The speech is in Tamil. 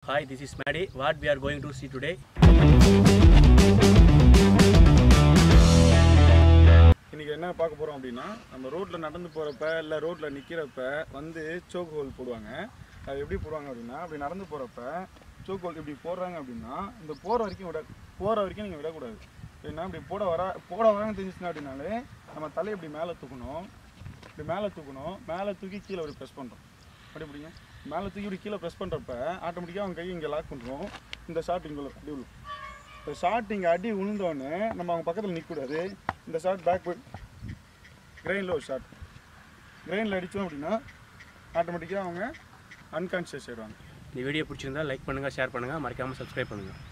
Hi, this is Maddie. What we are going to see today? இன்னைக்கு என்ன பார்க்க போறோம் அப்படின்னா நம்ம ரோட்ல நடந்து போறப்ப இல்ல ரோட்ல நிக்கிறப்ப வந்து சோக் ஹோல் போடுவாங்க அது எப்படி போடுவாங்க அப்படின்னா அப்படி நடந்து போறப்ப சோக் ஹோல் இப்படி போடுறாங்க அப்படின்னா இந்த போற வரைக்கும் விட போற வரைக்கும் நீங்க விடக்கூடாது ஏன்னா இப்படி போட வர போட வராங்க தெரிஞ்சுச்சுன்னா அப்படின்னாலே நம்ம தலையை இப்படி மேலே தூக்கணும் இப்படி மேலே தூக்கணும் மேலே தூக்கி கீழே இப்படி ப்ரெஸ் பண்ணுறோம் அப்படி பிடிங்க மேலே தூக்கி இப்படி கீழே ப்ரெஸ் பண்ணுறப்ப ஆட்டோமேட்டிக்காக அவங்க கை இங்கே லாக் பண்ணுறோம் இந்த ஷாட் இங்கே அப்படி விழும் இப்போ ஷாட் இங்கே அடி விழுந்தோடனே நம்ம அவங்க பக்கத்தில் நிற்கக்கூடாது இந்த ஷாட் பேக் கிரெயினில் ஒரு ஷாட் கிரெயினில் அடித்தோம் அப்படின்னா ஆட்டோமேட்டிக்காக அவங்க அன்கான்ஷியஸ் ஆயிடுவாங்க இந்த வீடியோ பிடிச்சிருந்தா லைக் பண்ணுங்கள் ஷேர் பண்ணுங்கள் மறக்காமல் சப்ஸ்கிரைப் பண்ணுங்கள்